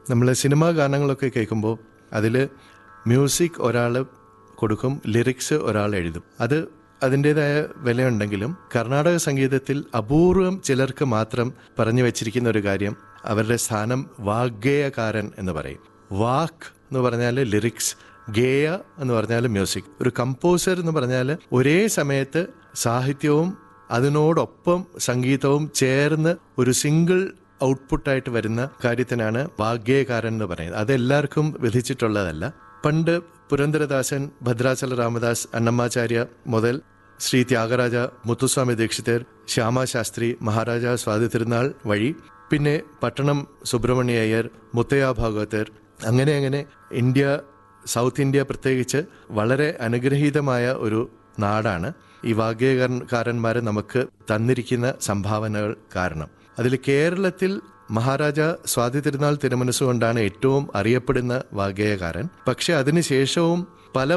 നമ്മൾ സിനിമാ ഗാനങ്ങളൊക്കെ കേൾക്കുമ്പോൾ അതിൽ മ്യൂസിക് ഒരാൾ കൊടുക്കും ലിറിക്സ് ഒരാൾ എഴുതും അത് അതിൻ്റെതായ വിലയുണ്ടെങ്കിലും കർണാടക സംഗീതത്തിൽ അപൂർവം ചിലർക്ക് മാത്രം പറഞ്ഞു വെച്ചിരിക്കുന്ന ഒരു കാര്യം അവരുടെ സ്ഥാനം വാഗ്ഗേയകാരൻ എന്ന് പറയും വാക്ക് എന്ന് പറഞ്ഞാൽ ലിറിക്സ് ഗേയ എന്ന് പറഞ്ഞാൽ മ്യൂസിക് ഒരു കമ്പോസർ എന്ന് പറഞ്ഞാൽ ഒരേ സമയത്ത് സാഹിത്യവും അതിനോടൊപ്പം സംഗീതവും ചേർന്ന് ഒരു സിംഗിൾ ഔട്ട്പുട്ടായിട്ട് വരുന്ന കാര്യത്തിനാണ് വാഗ്ഗേയകാരൻ എന്ന് പറയുന്നത് അതെല്ലാവർക്കും വിധിച്ചിട്ടുള്ളതല്ല പണ്ട് പുരന്ദരദാസൻ ഭദ്രാചല രാമദാസ് അന്നമ്മാചാര്യ മുതൽ ശ്രീ ത്യാഗരാജ മുത്തുസ്വാമി ദീക്ഷിതർ ശ്യാമാശാസ്ത്രി മഹാരാജ സ്വാതി തിരുനാൾ വഴി പിന്നെ പട്ടണം സുബ്രഹ്മണ്യ അയ്യർ മുത്തയ്യ ഭാഗവതർ അങ്ങനെ അങ്ങനെ ഇന്ത്യ സൗത്ത് ഇന്ത്യ പ്രത്യേകിച്ച് വളരെ അനുഗ്രഹീതമായ ഒരു നാടാണ് ഈ വാഗ്യകാരന്മാരെ നമുക്ക് തന്നിരിക്കുന്ന സംഭാവനകൾ കാരണം അതിൽ കേരളത്തിൽ മഹാരാജ സ്വാതി തിരുനാൾ തിരുമനസ്സുകൊണ്ടാണ് ഏറ്റവും അറിയപ്പെടുന്ന വാഗ്ഗേയകാരൻ പക്ഷെ അതിനുശേഷവും പല